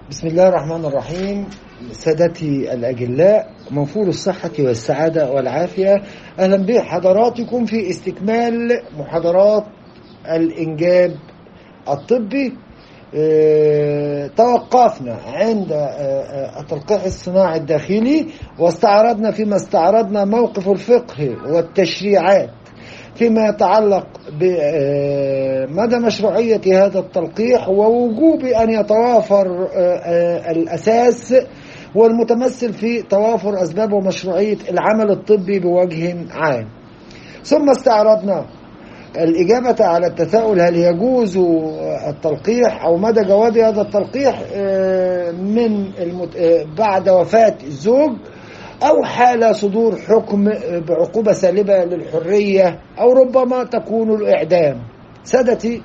بسم الله الرحمن الرحيم سادتي الأجلاء موفور الصحة والسعادة والعافية أهلا بحضراتكم في استكمال محاضرات الإنجاب الطبي اه توقفنا عند اه التلقيح الصناعي الداخلي واستعرضنا فيما استعرضنا موقف الفقه والتشريعات فيما يتعلق بمدى مشروعية هذا التلقيح ووجوب أن يتوافر الأساس والمتمثل في توافر أسباب ومشروعية العمل الطبي بوجه عام ثم استعرضنا الإجابة على التساؤل هل يجوز التلقيح أو مدى جواز هذا التلقيح من المت... بعد وفاة الزوج أو حال صدور حكم بعقوبة سالبة للحرية أو ربما تكون الإعدام سادتي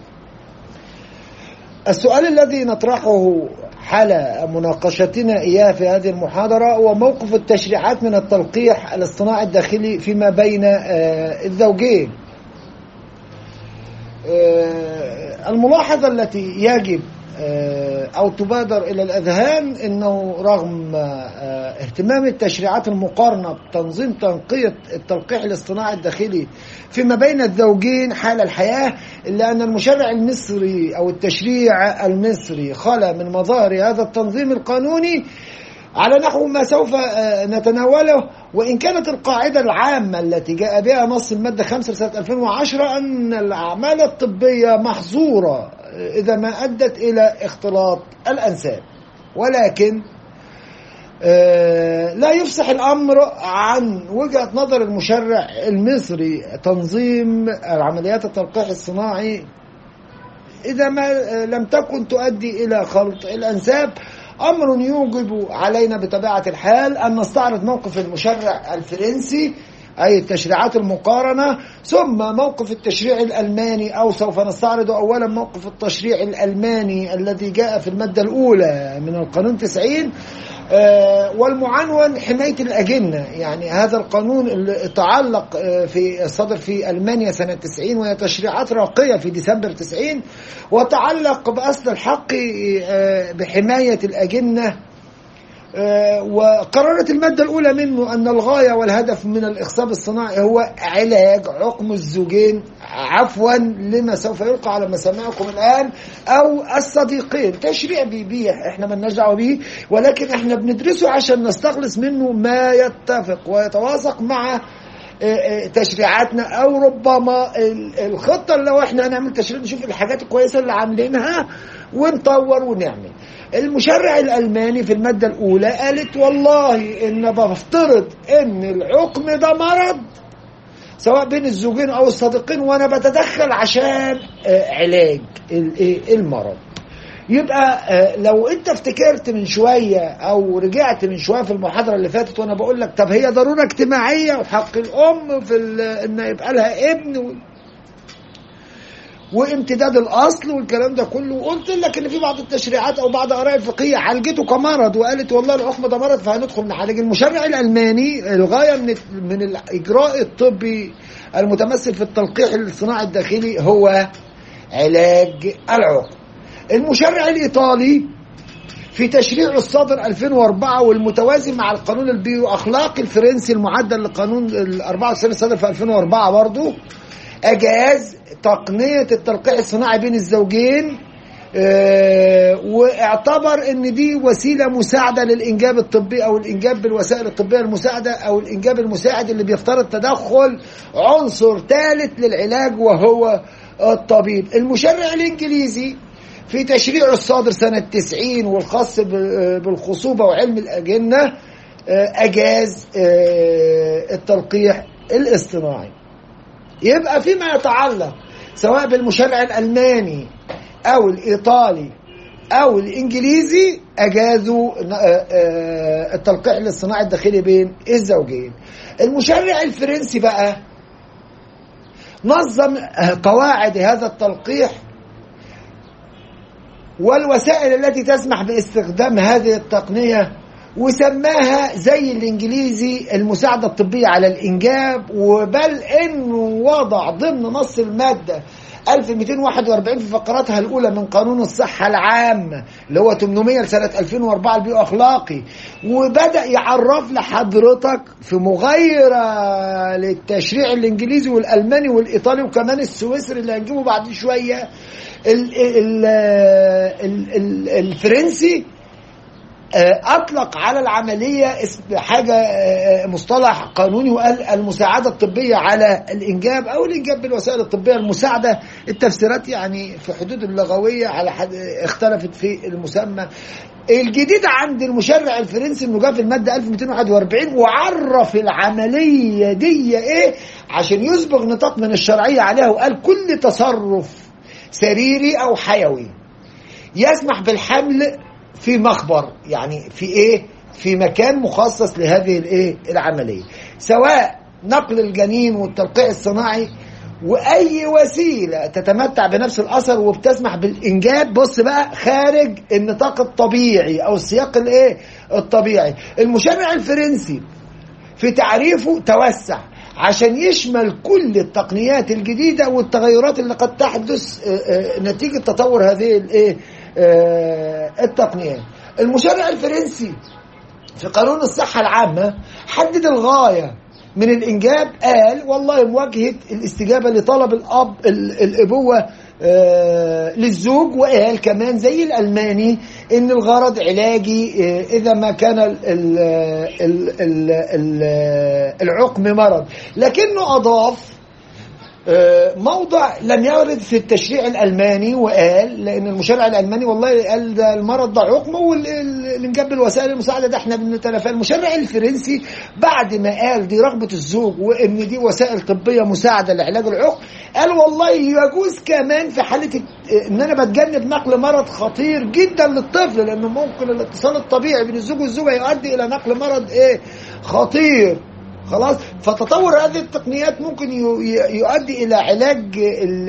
السؤال الذي نطرحه حال مناقشتنا إياه في هذه المحاضرة هو موقف التشريعات من التلقيح الاصطناعي الداخلي فيما بين الزوجين الملاحظة التي يجب أو تبادر إلى الأذهان أنه رغم اهتمام التشريعات المقارنة بتنظيم تنقية التلقيح الاصطناعي الداخلي فيما بين الزوجين حال الحياة إلا أن المشرع المصري أو التشريع المصري خلا من مظاهر هذا التنظيم القانوني على نحو ما سوف نتناوله وإن كانت القاعدة العامة التي جاء بها نص المادة 5 سنة 2010 أن الأعمال الطبية محظورة إذا ما أدت إلى اختلاط الأنساب ولكن لا يفصح الأمر عن وجهة نظر المشرع المصري تنظيم العمليات التلقيح الصناعي إذا ما لم تكن تؤدي إلى خلط الأنساب أمر يوجب علينا بطبيعة الحال أن نستعرض موقف المشرع الفرنسي أي التشريعات المقارنة ثم موقف التشريع الألماني أو سوف نستعرض أولا موقف التشريع الألماني الذي جاء في المادة الأولى من القانون 90 والمعنون حماية الأجنة يعني هذا القانون اللي تعلق في صدر في ألمانيا سنة 90 وهي تشريعات راقية في ديسمبر 90 وتعلق بأصل الحق بحماية الأجنة وقررت المادة الأولى منه أن الغاية والهدف من الإخصاب الصناعي هو علاج عقم الزوجين عفوا لما سوف يلقى على مسامعكم الآن أو الصديقين تشريع بيبيح احنا ما دعوه به ولكن احنا بندرسه عشان نستخلص منه ما يتفق ويتوافق مع تشريعاتنا او ربما الخطه اللي لو احنا هنعمل تشريع نشوف الحاجات الكويسه اللي عاملينها ونطور ونعمل المشرع الالماني في الماده الاولى قالت والله ان بفترض ان العقم ده مرض سواء بين الزوجين او الصديقين وانا بتدخل عشان علاج المرض يبقى لو انت افتكرت من شوية او رجعت من شوية في المحاضرة اللي فاتت وانا بقول لك طب هي ضرورة اجتماعية وحق الام في ان يبقى لها ابن و... وامتداد الاصل والكلام ده كله وقلت لك ان في بعض التشريعات او بعض اراء الفقهيه عالجته كمرض وقالت والله الحكم ده مرض فهندخل نعالج المشرع الالماني الغايه من من الاجراء الطبي المتمثل في التلقيح الصناعي الداخلي هو علاج العقم المشرع الإيطالي في تشريع الصادر 2004 والمتوازي مع القانون البيو أخلاقي الفرنسي المعدل لقانون ال 94 الصادر في 2004 برضه أجاز تقنية التلقيح الصناعي بين الزوجين اه واعتبر ان دي وسيله مساعده للانجاب الطبي او الانجاب بالوسائل الطبيه المساعده او الانجاب المساعد اللي بيفترض تدخل عنصر ثالث للعلاج وهو الطبيب المشرع الانجليزي في تشريع الصادر سنة 90 والخاص بالخصوبة وعلم الأجنة أجاز التلقيح الاصطناعي يبقى فيما يتعلق سواء بالمشرع الألماني أو الإيطالي أو الإنجليزي أجازوا التلقيح الاصطناعي الداخلي بين الزوجين المشرع الفرنسي بقى نظم قواعد هذا التلقيح والوسائل التي تسمح باستخدام هذه التقنية وسماها زي الانجليزي المساعدة الطبية على الانجاب وبل انه وضع ضمن نص المادة 1241 في فقراتها الأولى من قانون الصحة العامة اللي هو 800 لسنة 2004 البيئو أخلاقي وبدأ يعرف لحضرتك في مغايرة للتشريع الإنجليزي والألماني والإيطالي وكمان السويسري اللي هنجيبه بعد شوية ال ال ال ال الفرنسي اطلق على العمليه اسم حاجه مصطلح قانوني وقال المساعده الطبيه على الانجاب او الانجاب بالوسائل الطبيه المساعده التفسيرات يعني في حدود اللغويه على حد اختلفت في المسمى الجديد عند المشرع الفرنسي انه جاء في الماده 1241 وعرف العمليه دي ايه عشان يسبغ نطاق من الشرعيه عليها وقال كل تصرف سريري او حيوي يسمح بالحمل في مخبر يعني في ايه في مكان مخصص لهذه الايه العمليه سواء نقل الجنين والتلقيح الصناعي واي وسيله تتمتع بنفس الاثر وبتسمح بالانجاب بص بقى خارج النطاق الطبيعي او السياق الايه الطبيعي المشرع الفرنسي في تعريفه توسع عشان يشمل كل التقنيات الجديده والتغيرات اللي قد تحدث نتيجه تطور هذه الايه التقنيات المشرع الفرنسي في قانون الصحة العامة حدد الغاية من الإنجاب قال والله مواجهة الاستجابة لطلب الأب الأبوة للزوج وقال كمان زي الألماني إن الغرض علاجي إذا ما كان ال ال ال ال العقم مرض لكنه أضاف موضع لم يرد في التشريع الالماني وقال لان المشرع الالماني والله قال ده المرض ده عقم والانجاب بالوسائل المساعده ده احنا بنتلافى المشرع الفرنسي بعد ما قال دي رغبه الزوج وان دي وسائل طبيه مساعده لعلاج العقم قال والله يجوز كمان في حاله ان انا بتجنب نقل مرض خطير جدا للطفل لانه ممكن الاتصال الطبيعي بين الزوج والزوجه يؤدي الى نقل مرض ايه خطير خلاص فتطور هذه التقنيات ممكن يؤدي الى علاج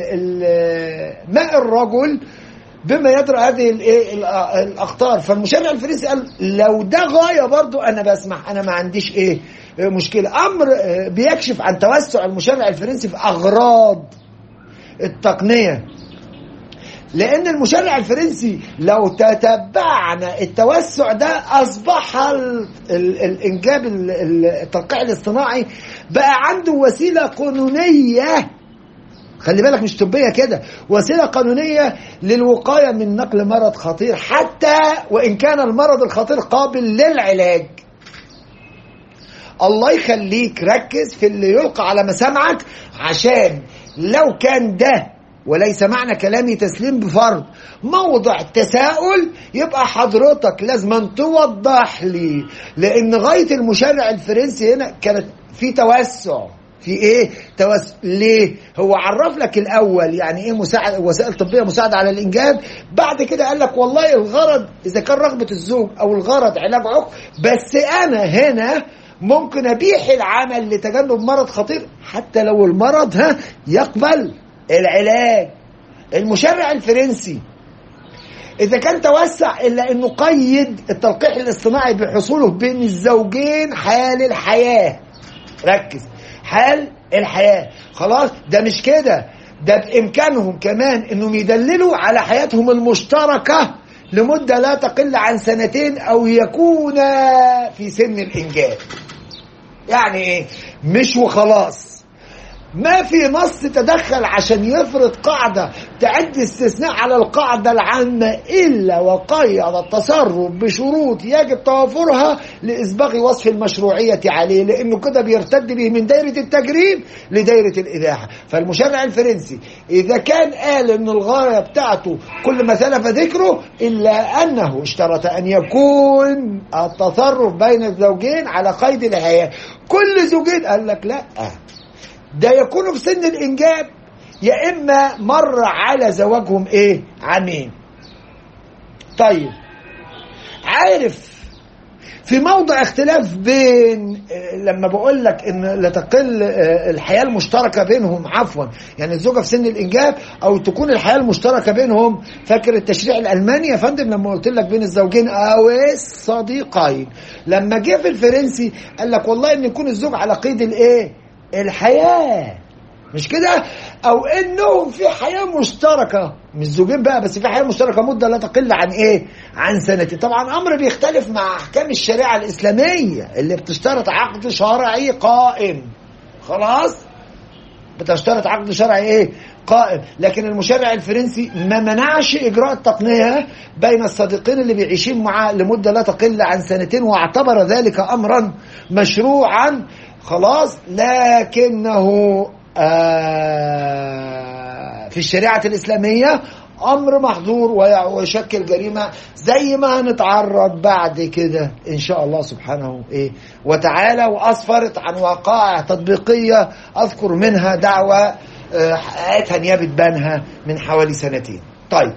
ماء الرجل بما يدرى هذه الاخطار فالمشرع الفرنسي قال لو ده غايه برضو انا بسمح انا ما عنديش ايه مشكله امر بيكشف عن توسع المشرع الفرنسي في اغراض التقنيه لان المشرع الفرنسي لو تتبعنا التوسع ده اصبح الانجاب التلقيح الاصطناعي بقى عنده وسيله قانونيه خلي بالك مش طبيه كده وسيله قانونيه للوقايه من نقل مرض خطير حتى وان كان المرض الخطير قابل للعلاج الله يخليك ركز في اللي يلقى على مسامعك عشان لو كان ده وليس معنى كلامي تسليم بفرض موضع تساؤل يبقى حضرتك لازم توضح لي لان غايه المشرع الفرنسي هنا كانت في توسع في ايه توسع ليه هو عرف لك الاول يعني ايه مساعد وسائل طبيه مساعده على الانجاب بعد كده قال لك والله الغرض اذا كان رغبه الزوج او الغرض علاج عقم بس انا هنا ممكن ابيح العمل لتجنب مرض خطير حتى لو المرض ها يقبل العلاج المشرع الفرنسي إذا كان توسع إلا أنه قيد التلقيح الاصطناعي بحصوله بين الزوجين حال الحياة ركز حال الحياة خلاص ده مش كده ده بإمكانهم كمان أنهم يدللوا على حياتهم المشتركة لمدة لا تقل عن سنتين أو يكون في سن الإنجاب يعني إيه مش وخلاص ما في نص تدخل عشان يفرض قاعدة تعد استثناء على القاعدة العامة إلا وقيد التصرف بشروط يجب توافرها لإسباغ وصف المشروعية عليه لأنه كده بيرتد به من دايرة التجريب لدايرة الإباحة فالمشرع الفرنسي إذا كان قال أن الغاية بتاعته كل ما سلف ذكره إلا أنه اشترط أن يكون التصرف بين الزوجين على قيد الحياة كل زوجين قال لك لأ ده يكونوا في سن الانجاب يا اما مر على زواجهم ايه عامين طيب عارف في موضع اختلاف بين لما بقول لك ان لا تقل الحياه المشتركه بينهم عفوا يعني الزوجه في سن الانجاب او تكون الحياه المشتركه بينهم فاكر التشريع الالماني يا فندم لما قلت لك بين الزوجين او الصديقين لما جه في الفرنسي قال لك والله ان يكون الزوج على قيد الايه الحياة مش كده او انهم في حياه مشتركه مش زوجين بقى بس في حياه مشتركه مده لا تقل عن ايه عن سنتين طبعا امر بيختلف مع احكام الشريعه الاسلاميه اللي بتشترط عقد شرعي قائم خلاص بتشترط عقد شرعي ايه قائم لكن المشرع الفرنسي ما منعش اجراء التقنيه بين الصديقين اللي بيعيشين معاه لمده لا تقل عن سنتين واعتبر ذلك امرا مشروعا خلاص لكنه آه في الشريعه الاسلاميه امر محظور ويشكل جريمه زي ما هنتعرض بعد كده ان شاء الله سبحانه ايه وتعالى واسفرت عن وقائع تطبيقيه اذكر منها دعوه حققتها نيابه بنها من حوالي سنتين. طيب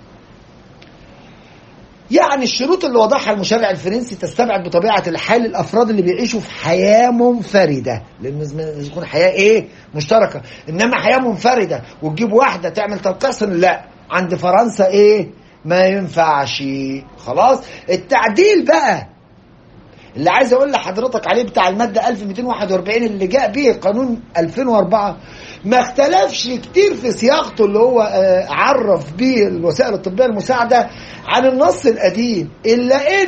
يعني الشروط اللي وضعها المشرع الفرنسي تستبعد بطبيعه الحال الافراد اللي بيعيشوا في حياه منفرده لان لازم تكون حياه ايه مشتركه انما حياه منفرده وتجيب واحده تعمل تنقسم لا عند فرنسا ايه ما ينفعش خلاص التعديل بقى اللي عايز اقول لحضرتك عليه بتاع الماده 1241 اللي جاء به قانون 2004 ما اختلفش كتير في صياغته اللي هو عرف به الوسائل الطبيه المساعده عن النص القديم الا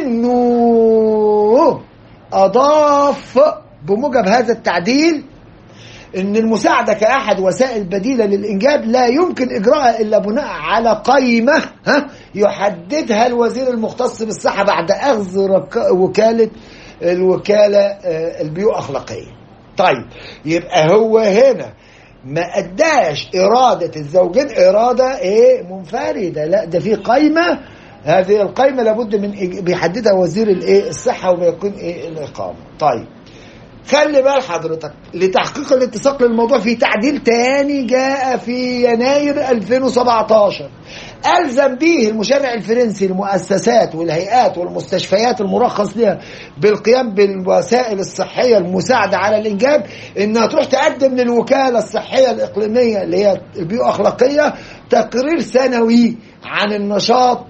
انه اضاف بموجب هذا التعديل ان المساعده كاحد وسائل بديله للانجاب لا يمكن اجراءها الا بناء على قائمه ها يحددها الوزير المختص بالصحه بعد اخذ وكاله الوكاله البيو اخلاقيه. طيب يبقى هو هنا ما اداش اراده الزوجين اراده ايه منفرده لا ده في قائمه هذه القائمه لابد من بيحددها وزير الايه الصحه وبيكون ايه الاقامه. طيب خلي بال حضرتك لتحقيق الاتساق للموضوع في تعديل تاني جاء في يناير 2017 ألزم به المشرع الفرنسي المؤسسات والهيئات والمستشفيات المرخص لها بالقيام بالوسائل الصحية المساعدة على الإنجاب إنها تروح تقدم للوكالة الصحية الإقليمية اللي هي البيو أخلاقية تقرير سنوي عن النشاط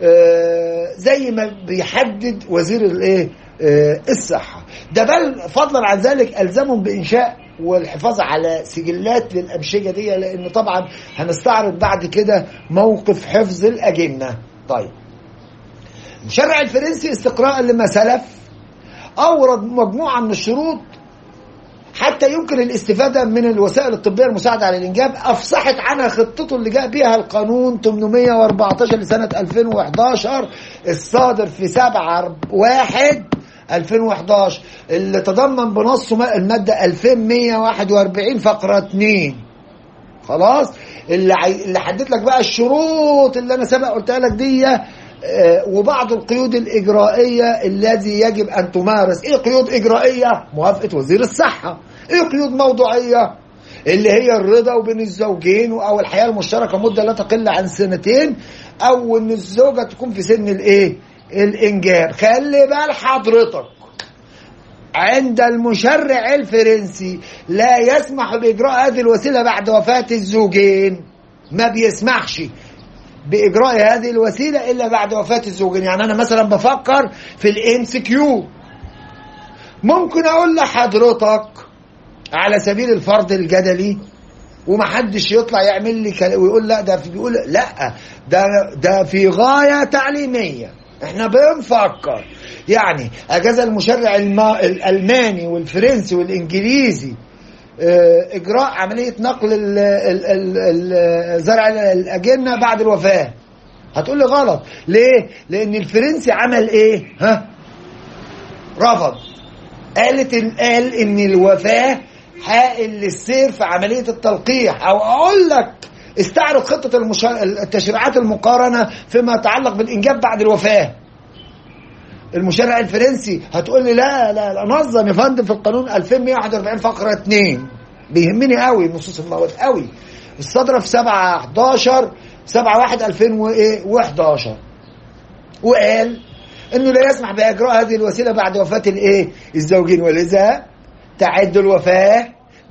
زي ما بيحدد وزير الايه الصحه ده بل فضلا عن ذلك الزمهم بانشاء والحفاظ على سجلات للامشجه دي لان طبعا هنستعرض بعد كده موقف حفظ الاجنه طيب المشرع الفرنسي استقراء لما سلف اورد مجموعه من الشروط حتى يمكن الاستفادة من الوسائل الطبية المساعدة على الإنجاب أفصحت عنها خطته اللي جاء بها القانون 814 لسنة 2011 الصادر في 7 1 2011 اللي تضمن بنصه المادة 2141 فقرة 2 خلاص اللي عي... اللي حدد لك بقى الشروط اللي انا سبق قلتها لك دي آه وبعض القيود الإجرائية الذي يجب أن تمارس إيه قيود إجرائية؟ موافقة وزير الصحة إيه قيود موضوعية؟ اللي هي الرضا بين الزوجين أو الحياة المشتركة مدة لا تقل عن سنتين أو إن الزوجة تكون في سن الإيه؟ الإنجاب خلي بال حضرتك عند المشرع الفرنسي لا يسمح بإجراء هذه الوسيلة بعد وفاة الزوجين ما بيسمحش باجراء هذه الوسيله الا بعد وفاه الزوجين يعني انا مثلا بفكر في الام سي كيو ممكن اقول لحضرتك على سبيل الفرض الجدلي ومحدش يطلع يعمل لي كلام ويقول لا ده بيقول لا ده ده في غايه تعليميه احنا بنفكر يعني اجاز المشرع الالماني والفرنسي والانجليزي اجراء عمليه نقل زرع الاجنه بعد الوفاه هتقول لي غلط ليه لان الفرنسي عمل ايه ها رفض قالت قال ان الوفاه حائل للسير في عمليه التلقيح او اقول لك استعرض خطه المشا... التشريعات المقارنه فيما يتعلق بالانجاب بعد الوفاه المشرع الفرنسي هتقول لي لا لا لا نظم يا فندم في القانون 2141 فقره 2 بيهمني قوي نصوص المواد قوي الصادره في 7 11 7 1 2011 وقال انه لا يسمح باجراء هذه الوسيله بعد وفاه الايه الزوجين ولذا تعد الوفاه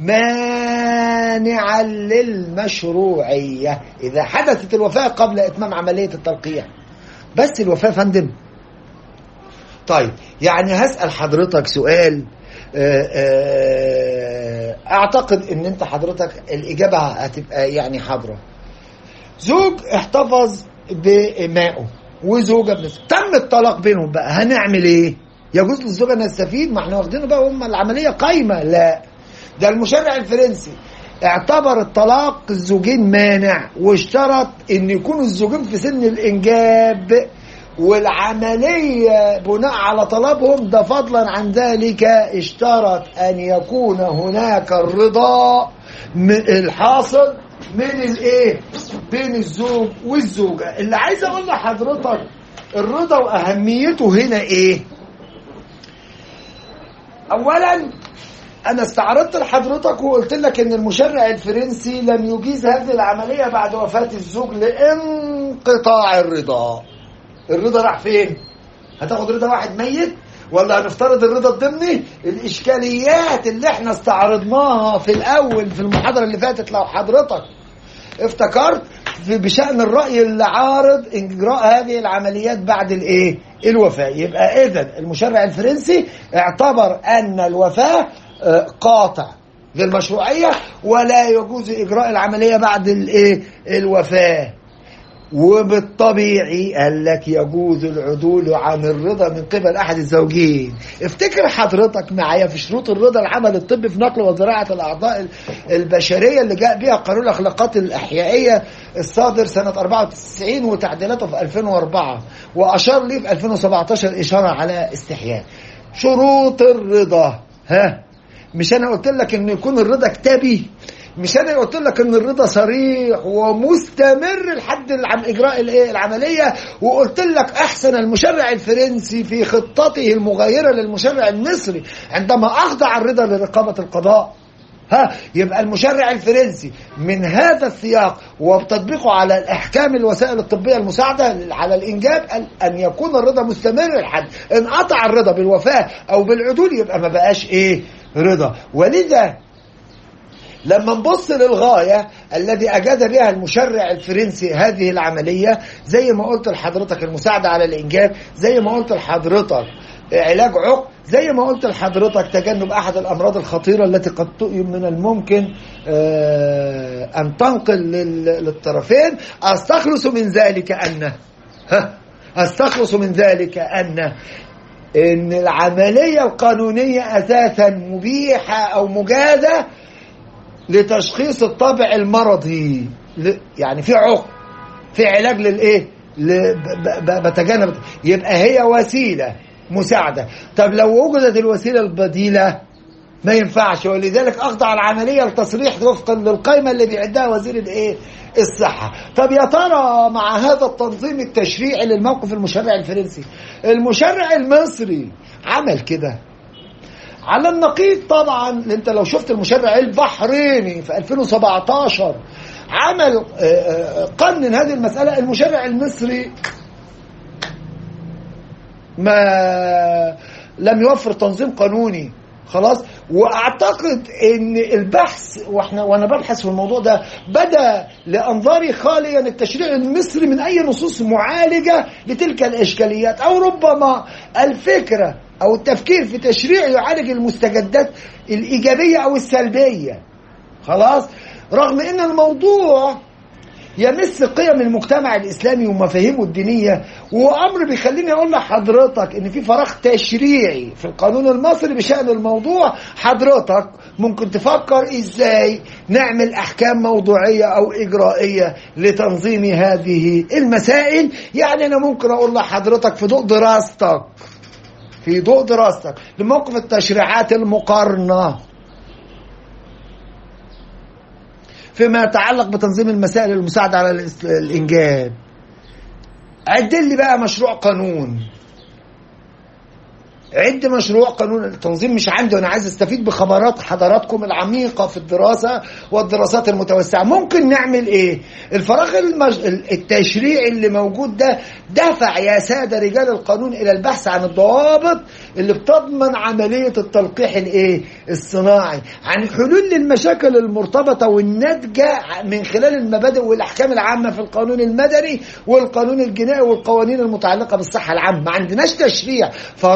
مانعا للمشروعيه اذا حدثت الوفاه قبل اتمام عمليه التلقيح بس الوفاه فندم طيب يعني هسال حضرتك سؤال آه، آه، اعتقد ان انت حضرتك الاجابه هتبقى يعني حاضره زوج احتفظ بمائه وزوجه بنفسه تم الطلاق بينهم بقى هنعمل ايه يجوز للزوجه انها تستفيد ما احنا واخدينه بقى هم العمليه قايمه لا ده المشرع الفرنسي اعتبر الطلاق الزوجين مانع واشترط ان يكونوا الزوجين في سن الانجاب والعملية بناء على طلبهم ده فضلا عن ذلك اشترط أن يكون هناك الرضا م- الحاصل من الايه بين الزوج والزوجة اللي عايز اقول لحضرتك الرضا واهميته هنا ايه اولا انا استعرضت لحضرتك وقلت لك ان المشرع الفرنسي لم يجيز هذه العملية بعد وفاة الزوج لانقطاع الرضا الرضا راح فين هتاخد رضا واحد ميت ولا هنفترض الرضا الضمني الاشكاليات اللي احنا استعرضناها في الاول في المحاضره اللي فاتت لو حضرتك افتكرت في- بشان الراي اللي عارض اجراء هذه العمليات بعد الايه الوفاه يبقى اذا المشرع الفرنسي اعتبر ان الوفاه آه، قاطع للمشروعيه ولا يجوز اجراء العمليه بعد الايه الوفاه وبالطبيعي قال لك يجوز العدول عن الرضا من قبل احد الزوجين افتكر حضرتك معايا في شروط الرضا العمل الطبي في نقل وزراعه الاعضاء البشريه اللي جاء بها قانون الاخلاقات الاحيائيه الصادر سنه 94 وتعديلاته في 2004 واشار ليه في 2017 اشاره على استحياء شروط الرضا ها مش انا قلت لك ان يكون الرضا كتابي مش انا قلت لك ان الرضا صريح ومستمر لحد العم اجراء الايه العمليه وقلت لك احسن المشرع الفرنسي في خطته المغايره للمشرع المصري عندما اخضع الرضا لرقابه القضاء ها يبقى المشرع الفرنسي من هذا السياق وبتطبيقه على الاحكام الوسائل الطبيه المساعده على الانجاب قال ان يكون الرضا مستمر لحد ان قطع الرضا بالوفاه او بالعدول يبقى ما بقاش ايه رضا ولذا لما نبص للغاية الذي أجاد بها المشرع الفرنسي هذه العملية زي ما قلت لحضرتك المساعدة على الإنجاب زي ما قلت لحضرتك علاج عقم زي ما قلت لحضرتك تجنب أحد الأمراض الخطيرة التي قد من الممكن آه، أن تنقل لل- للطرفين أستخلص من ذلك أن ها، أستخلص من ذلك أن ان العملية القانونية اساسا مبيحة او مجازة لتشخيص الطابع المرضي ل- يعني في عقم في علاج للايه ل- ب- ب- بتجنب يبقى هي وسيلة مساعدة طب لو وجدت الوسيلة البديلة ما ينفعش ولذلك اخضع العمليه لتصريح وفقا للقائمه اللي بيعدها وزير الايه الصحه طب يا ترى مع هذا التنظيم التشريعي للموقف المشرع الفرنسي المشرع المصري عمل كده على النقيض طبعا انت لو شفت المشرع البحريني في 2017 عمل آه، آه، قنن هذه المساله المشرع المصري ما لم يوفر تنظيم قانوني خلاص واعتقد ان البحث واحنا وانا ببحث في الموضوع ده بدا لانظاري خاليا التشريع المصري من اي نصوص معالجه لتلك الاشكاليات او ربما الفكره او التفكير في تشريع يعالج المستجدات الايجابيه او السلبيه خلاص رغم ان الموضوع يمس قيم المجتمع الاسلامي ومفاهيمه الدينيه وامر بيخليني اقول لحضرتك ان في فراغ تشريعي في القانون المصري بشان الموضوع حضرتك ممكن تفكر ازاي نعمل احكام موضوعيه او اجرائيه لتنظيم هذه المسائل يعني انا ممكن اقول لحضرتك في ضوء دراستك في ضوء دراستك لموقف التشريعات المقارنه فيما يتعلق بتنظيم المسائل المساعدة على الإس- الإنجاب عد لي بقى مشروع قانون عد مشروع قانون التنظيم مش عندي وانا عايز استفيد بخبرات حضراتكم العميقه في الدراسه والدراسات المتوسعه ممكن نعمل ايه الفراغ المج... التشريعي اللي موجود ده دفع يا ساده رجال القانون الى البحث عن الضوابط اللي بتضمن عمليه التلقيح الايه الصناعي عن حلول للمشاكل المرتبطه والناتجه من خلال المبادئ والاحكام العامه في القانون المدني والقانون الجنائي والقوانين المتعلقه بالصحه العامه ما عندناش تشريع فهنروح للمبادئ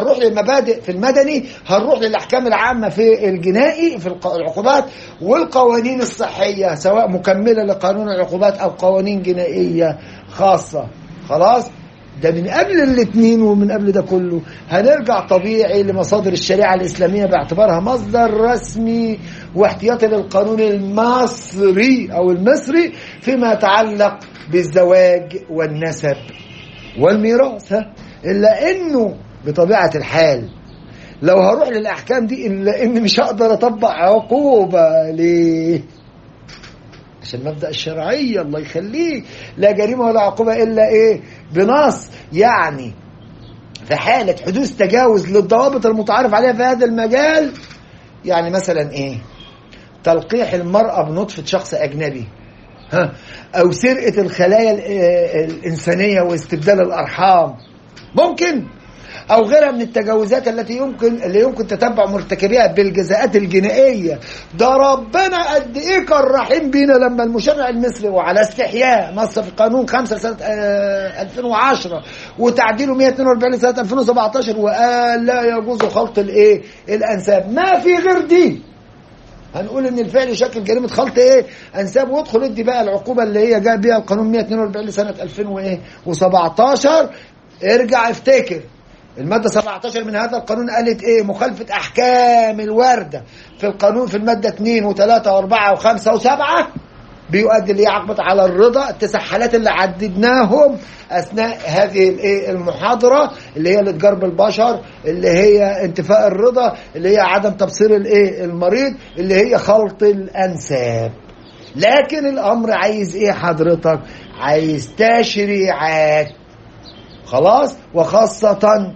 المبادئ في المدني هنروح للاحكام العامه في الجنائي في الق- العقوبات والقوانين الصحيه سواء مكمله لقانون العقوبات او قوانين جنائيه خاصه خلاص ده من قبل الاثنين ومن قبل ده كله هنرجع طبيعي لمصادر الشريعة الإسلامية باعتبارها مصدر رسمي واحتياطي للقانون المصري أو المصري فيما يتعلق بالزواج والنسب والميراث ها؟ إلا إنه بطبيعة الحال لو هروح للأحكام دي إلا إني مش هقدر أطبق عقوبة ليه؟ عشان مبدأ الشرعية الله يخليه لا جريمة ولا عقوبة إلا إيه بنص يعني في حالة حدوث تجاوز للضوابط المتعارف عليها في هذا المجال يعني مثلا إيه تلقيح المرأة بنطفة شخص أجنبي ها أو سرقة الخلايا ال- آه، الإنسانية واستبدال الأرحام ممكن او غيرها من التجاوزات التي يمكن اللي يمكن تتبع مرتكبيها بالجزاءات الجنائيه ده ربنا قد ايه كان رحيم بينا لما المشرع المصري وعلى استحياء نص في قانون 5 سنه آه، 2010 وتعديله 142 سنه 2017 وقال لا يجوز خلط الايه الانساب ما في غير دي هنقول ان الفعل يشكل جريمه خلط ايه انساب وادخل ادي بقى العقوبه اللي هي جاء بيها القانون 142 لسنه 2017 ارجع افتكر المادة 17 من هذا القانون قالت ايه مخالفة احكام الوردة في القانون في المادة 2 و3 و4 و5 و7 بيؤدي اللي عقبت على الرضا التسع حالات اللي عددناهم اثناء هذه الايه المحاضره اللي هي لتجرب البشر اللي هي انتفاء الرضا اللي هي عدم تبصير الايه المريض اللي هي خلط الانساب لكن الامر عايز ايه حضرتك عايز تشريعات خلاص وخاصه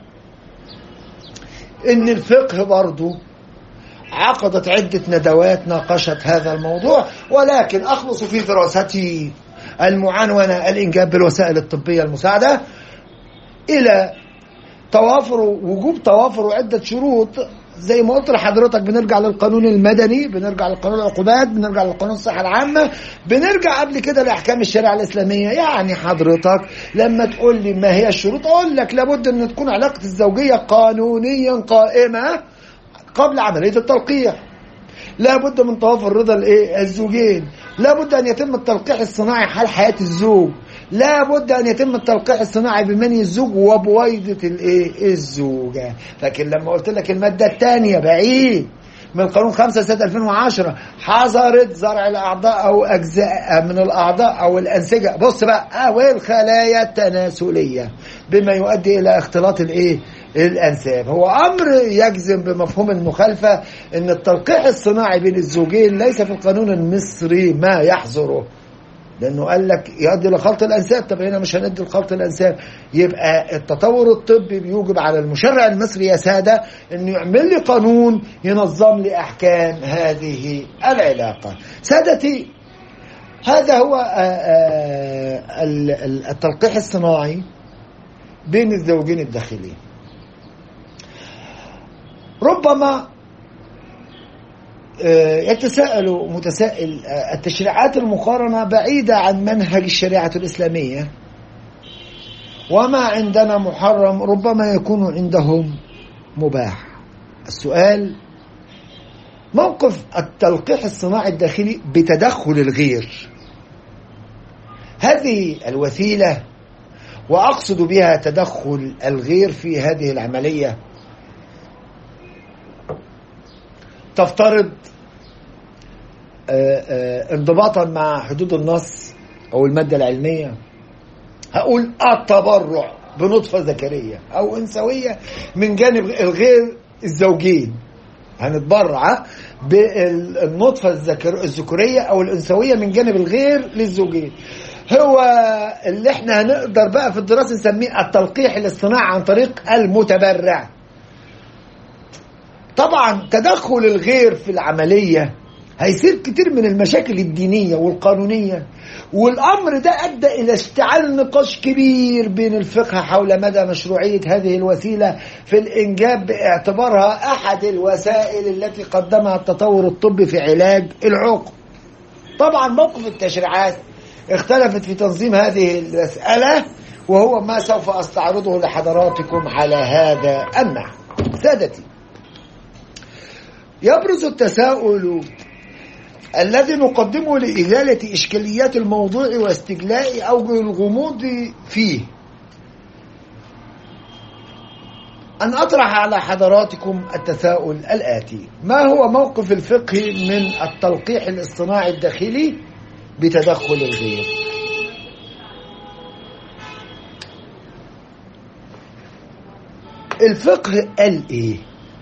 ان الفقه برضو عقدت عدة ندوات ناقشت هذا الموضوع ولكن أخلص في دراستي المعنونة الإنجاب بالوسائل الطبية المساعدة إلى توافر وجوب توافر عدة شروط زي ما قلت لحضرتك بنرجع للقانون المدني بنرجع لقانون العقوبات بنرجع لقانون الصحة العامة بنرجع قبل كده لأحكام الشريعة الإسلامية يعني حضرتك لما تقول لي ما هي الشروط أقول لك لابد أن تكون علاقة الزوجية قانونيا قائمة قبل عملية التلقيح لا بد من توافر رضا الايه الزوجين لا بد ان يتم التلقيح الصناعي حال حياة الزوج لا بد ان يتم التلقيح الصناعي بمني الزوج وبويضة الايه الزوجة لكن لما قلت لك المادة الثانية بعيد من قانون 5 سنة 2010 حظرت زرع الأعضاء أو أجزاء من الأعضاء أو الأنسجة بص بقى أو الخلايا التناسلية بما يؤدي إلى اختلاط الإيه الأنساب هو أمر يجزم بمفهوم المخالفة أن التلقيح الصناعي بين الزوجين ليس في القانون المصري ما يحظره لانه قال لك يؤدي لخلط الانساب طب هنا مش هندي لخلط الانساب يبقى التطور الطبي بيوجب على المشرع المصري يا ساده انه يعمل لي قانون ينظم لي احكام هذه العلاقه سادتي هذا هو آآ آآ التلقيح الصناعي بين الزوجين الداخلين ربما يتساءل متسائل التشريعات المقارنة بعيدة عن منهج الشريعة الإسلامية وما عندنا محرم ربما يكون عندهم مباح السؤال موقف التلقيح الصناعي الداخلي بتدخل الغير هذه الوسيلة وأقصد بها تدخل الغير في هذه العملية تفترض انضباطا مع حدود النص او الماده العلميه هقول التبرع بنطفه ذكريه او انثويه من جانب الغير الزوجين هنتبرع بالنطفه الذكر الذكوريه او الانثويه من جانب الغير للزوجين هو اللي احنا هنقدر بقى في الدراسه نسميه التلقيح الاصطناعي عن طريق المتبرع طبعا تدخل الغير في العملية هيصير كتير من المشاكل الدينية والقانونية والأمر ده أدى إلى اشتعال نقاش كبير بين الفقه حول مدى مشروعية هذه الوسيلة في الإنجاب باعتبارها أحد الوسائل التي قدمها التطور الطبي في علاج العقم طبعا موقف التشريعات اختلفت في تنظيم هذه المسألة وهو ما سوف أستعرضه لحضراتكم على هذا النحو سادتي يبرز التساؤل الذي نقدمه لإزالة إشكاليات الموضوع واستجلاء أوجه الغموض فيه أن أطرح على حضراتكم التساؤل الآتي ما هو موقف الفقه من التلقيح الاصطناعي الداخلي بتدخل الغير الفقه قال ايه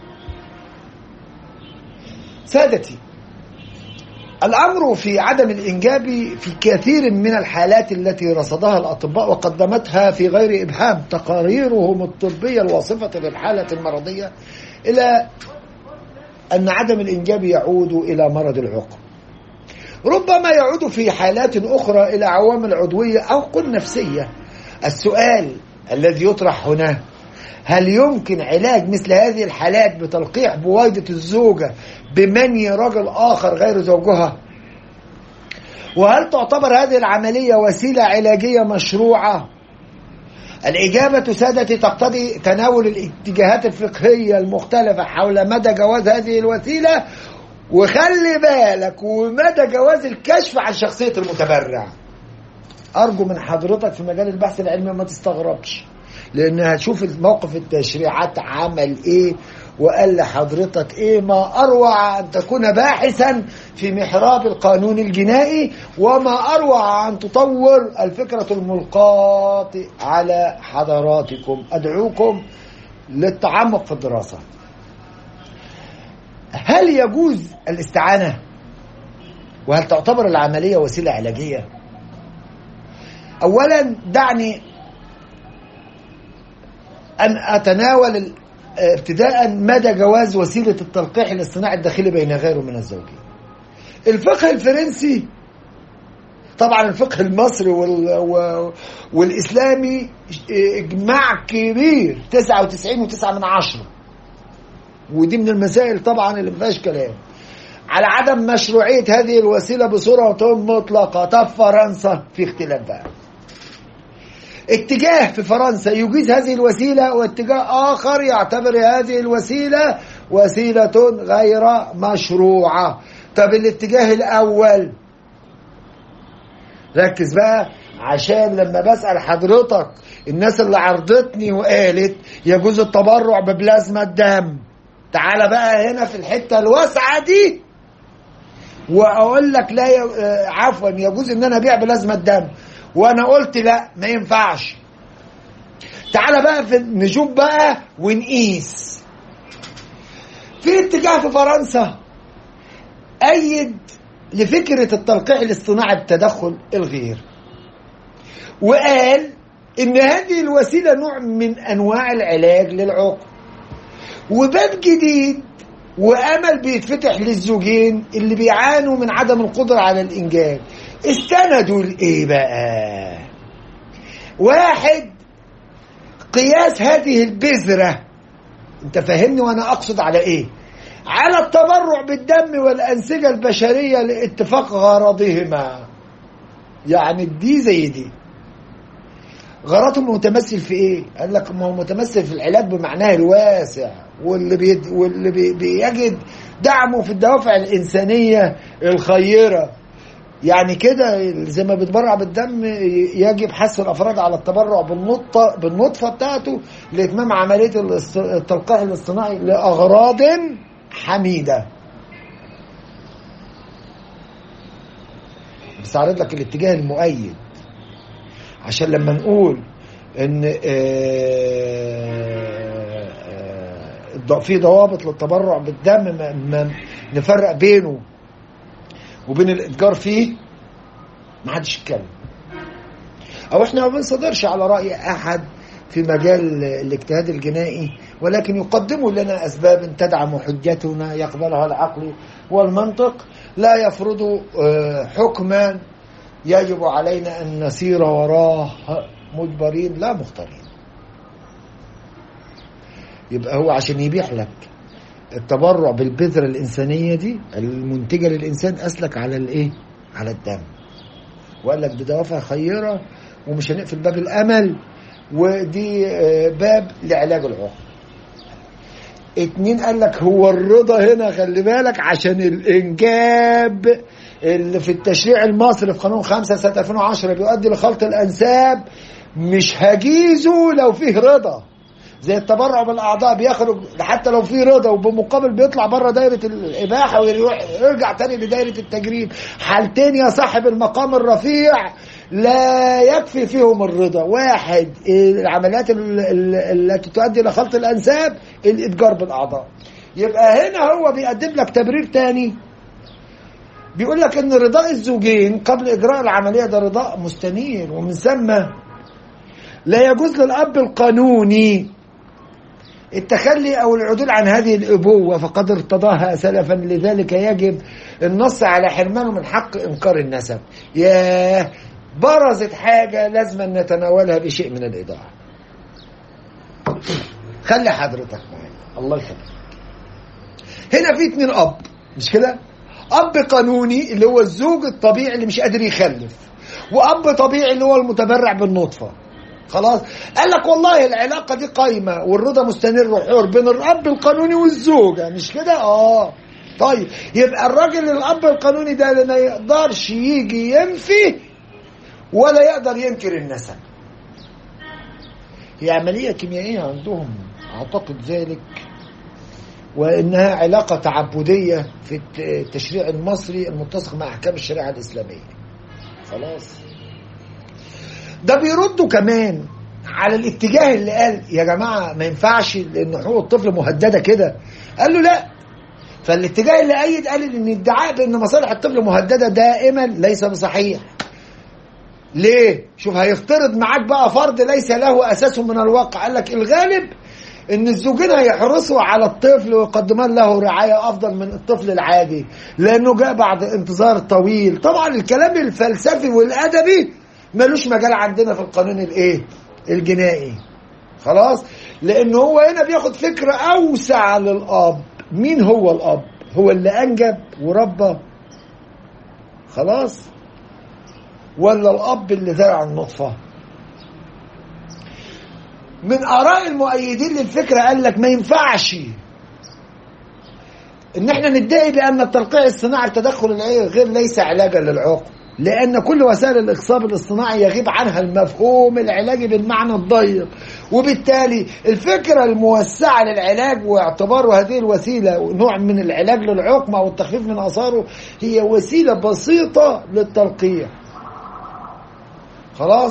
سادتي الأمر في عدم الإنجاب في كثير من الحالات التي رصدها الأطباء وقدمتها في غير إبهام تقاريرهم الطبية الواصفة للحالة المرضية إلى أن عدم الإنجاب يعود إلى مرض العقم ربما يعود في حالات أخرى إلى عوامل عضوية أو قل نفسية السؤال الذي يطرح هنا هل يمكن علاج مثل هذه الحالات بتلقيح بويضة الزوجة بمني رجل آخر غير زوجها وهل تعتبر هذه العملية وسيلة علاجية مشروعة الإجابة سادتي تقتضي تناول الاتجاهات الفقهية المختلفة حول مدى جواز هذه الوسيلة وخلي بالك ومدى جواز الكشف عن شخصية المتبرع أرجو من حضرتك في مجال البحث العلمي ما تستغربش لان هتشوف موقف التشريعات عمل ايه وقال لحضرتك ايه ما اروع ان تكون باحثا في محراب القانون الجنائي وما اروع ان تطور الفكره الملقاه على حضراتكم ادعوكم للتعمق في الدراسه هل يجوز الاستعانه وهل تعتبر العمليه وسيله علاجيه اولا دعني أن أتناول ابتداء مدى جواز وسيلة التلقيح الاصطناعي الداخلي بين غيره من الزوجين الفقه الفرنسي طبعا الفقه المصري وال... والإسلامي إجماع كبير 99 و9 من عشرة ودي من المسائل طبعا اللي ما فيهاش كلام على عدم مشروعية هذه الوسيلة بصورة مطلقة طب فرنسا في اختلاف بقى اتجاه في فرنسا يجيز هذه الوسيلة واتجاه آخر يعتبر هذه الوسيلة وسيلة غير مشروعة طب الاتجاه الأول ركز بقى عشان لما بسأل حضرتك الناس اللي عرضتني وقالت يجوز التبرع ببلازما الدم تعال بقى هنا في الحتة الواسعة دي واقول لك لا ي... عفوا يجوز ان انا ابيع بلازما الدم وانا قلت لا ما ينفعش تعالى بقى في نشوف بقى ونقيس في اتجاه في فرنسا أيد لفكرة التلقيح الاصطناعي بتدخل الغير وقال إن هذه الوسيلة نوع من أنواع العلاج للعقم وباب جديد وأمل بيتفتح للزوجين اللي بيعانوا من عدم القدرة على الإنجاب استندوا لإيه بقى واحد قياس هذه البذرة انت فاهمني وانا اقصد على ايه على التبرع بالدم والأنسجة البشرية لاتفاق غرضهما يعني دي زي دي غرضهم متمثل في ايه قال لك ما هو متمثل في العلاج بمعناه الواسع واللي بيد واللي بي بيجد دعمه في الدوافع الإنسانية الخيرة يعني كده زي ما بيتبرع بالدم يجب حث الافراد على التبرع بالنطه بالنطفه بتاعته لاتمام عمليه التلقيح الاصطناعي لاغراض حميده. بستعرض لك الاتجاه المؤيد عشان لما نقول ان في ضوابط للتبرع بالدم نفرق بينه وبين الاتجار فيه ما حدش يتكلم او احنا ما بنصدرش على راي احد في مجال الاجتهاد الجنائي ولكن يقدموا لنا اسباب تدعم حجتنا يقبلها العقل والمنطق لا يفرض حكما يجب علينا ان نسير وراه مجبرين لا مختارين يبقى هو عشان يبيح لك التبرع بالبذرة الإنسانية دي المنتجة للإنسان أسلك على الإيه؟ على الدم وقال لك بدوافع خيرة ومش هنقفل باب الأمل ودي باب لعلاج العقم اتنين قال لك هو الرضا هنا خلي بالك عشان الانجاب اللي في التشريع المصري في قانون 5 سنه 2010 بيؤدي لخلط الانساب مش هجيزه لو فيه رضا زي التبرع بالاعضاء بيخرج حتى لو فيه رضا وبمقابل بيطلع بره دايره الاباحه ويرجع تاني لدايره التجريم حالتين يا صاحب المقام الرفيع لا يكفي فيهم الرضا واحد العمليات ال- ال- التي تؤدي الى خلط الانساب الاتجار بالاعضاء يبقى هنا هو بيقدم لك تبرير تاني بيقول لك ان رضاء الزوجين قبل اجراء العمليه ده رضاء مستنير ومن ثم لا يجوز للاب القانوني التخلي او العدول عن هذه الابوه فقد ارتضاها سلفا لذلك يجب النص على حرمانه من حق انكار النسب ياه برزت حاجه لازم نتناولها بشيء من الايضاح خلي حضرتك معايا الله يخليك هنا في اتنين اب مش كده اب قانوني اللي هو الزوج الطبيعي اللي مش قادر يخلف واب طبيعي اللي هو المتبرع بالنطفه خلاص قال لك والله العلاقه دي قايمه والرضا مستمر وحور بين الاب القانوني والزوجه مش كده اه طيب يبقى الراجل الاب القانوني ده اللي ما يقدرش يجي ينفي ولا يقدر ينكر النسب هي عمليه كيميائيه عندهم اعتقد ذلك وانها علاقه تعبديه في التشريع المصري المتسق مع احكام الشريعه الاسلاميه خلاص ده بيردوا كمان على الاتجاه اللي قال يا جماعه ما ينفعش لان حقوق الطفل مهدده كده قال له لا فالاتجاه اللي ايد قال ان الادعاء بان مصالح الطفل مهدده دائما ليس بصحيح ليه شوف هيفترض معاك بقى فرض ليس له اساس من الواقع قال لك الغالب ان الزوجين هيحرصوا على الطفل ويقدمان له رعايه افضل من الطفل العادي لانه جاء بعد انتظار طويل طبعا الكلام الفلسفي والادبي ملوش مجال عندنا في القانون الايه الجنائي خلاص لان هو هنا بياخد فكره اوسع للاب مين هو الاب هو اللي انجب وربى خلاص ولا الاب اللي زرع النطفه من اراء المؤيدين للفكره قال لك ما ينفعش ان احنا ندعي بان التلقيح الصناعي التدخل غير ليس علاجا للعقم لان كل وسائل الاخصاب الاصطناعي يغيب عنها المفهوم العلاجي بالمعنى الضيق وبالتالي الفكره الموسعه للعلاج واعتباره هذه الوسيله نوع من العلاج للعقم او التخفيف من اثاره هي وسيله بسيطه للتلقيح خلاص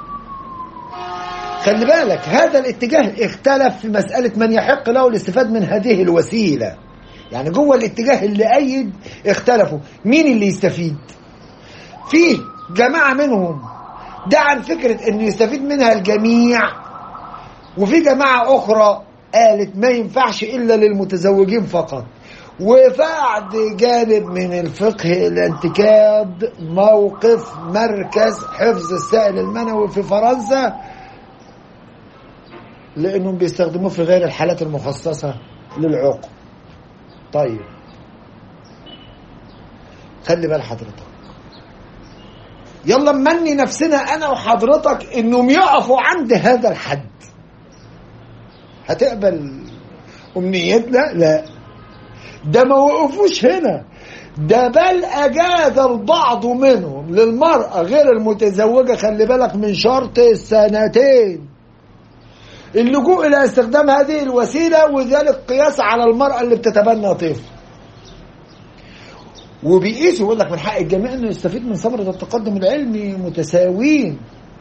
خلي بالك هذا الاتجاه اختلف في مسألة من يحق له الاستفاد من هذه الوسيلة يعني جوه الاتجاه اللي أيد اختلفوا مين اللي يستفيد في جماعة منهم دعم فكرة انه يستفيد منها الجميع وفي جماعة أخرى قالت ما ينفعش إلا للمتزوجين فقط وبعد جانب من الفقه الانتكاد موقف مركز حفظ السائل المنوي في فرنسا لانهم بيستخدموه في غير الحالات المخصصه للعقم طيب خلي بال حضرتك يلا مني نفسنا انا وحضرتك انهم يقفوا عند هذا الحد هتقبل امنيتنا لا ده ما وقفوش هنا ده بل اجاز البعض منهم للمراه غير المتزوجه خلي بالك من شرط السنتين اللجوء الى استخدام هذه الوسيله وذلك قياس على المراه اللي بتتبنى طفل وبيقيسوا يقول لك من حق الجميع انه يستفيد من ثمره التقدم العلمي متساويين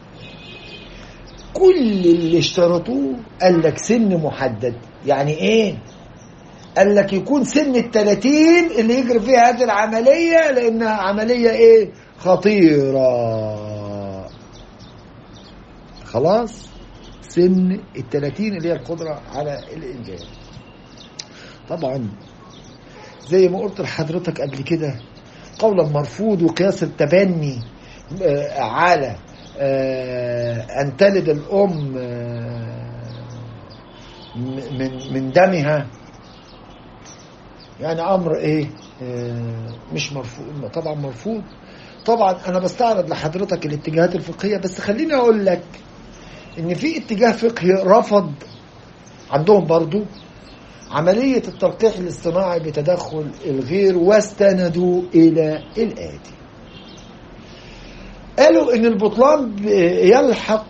كل اللي اشترطوه قال لك سن محدد يعني ايه قال لك يكون سن التلاتين اللي يجري فيها هذه العملية لأنها عملية إيه خطيرة خلاص سن التلاتين اللي هي القدرة على الإنجاب طبعا زي ما قلت لحضرتك قبل كده قولا مرفوض وقياس التبني آه على آه أن تلد الأم آه من من دمها يعني امر ايه آه مش مرفوض طبعا مرفوض طبعا انا بستعرض لحضرتك الاتجاهات الفقهيه بس خليني اقول لك ان في اتجاه فقهي رفض عندهم برضو عملية التلقيح الاصطناعي بتدخل الغير واستندوا إلى الآتي قالوا إن البطلان يلحق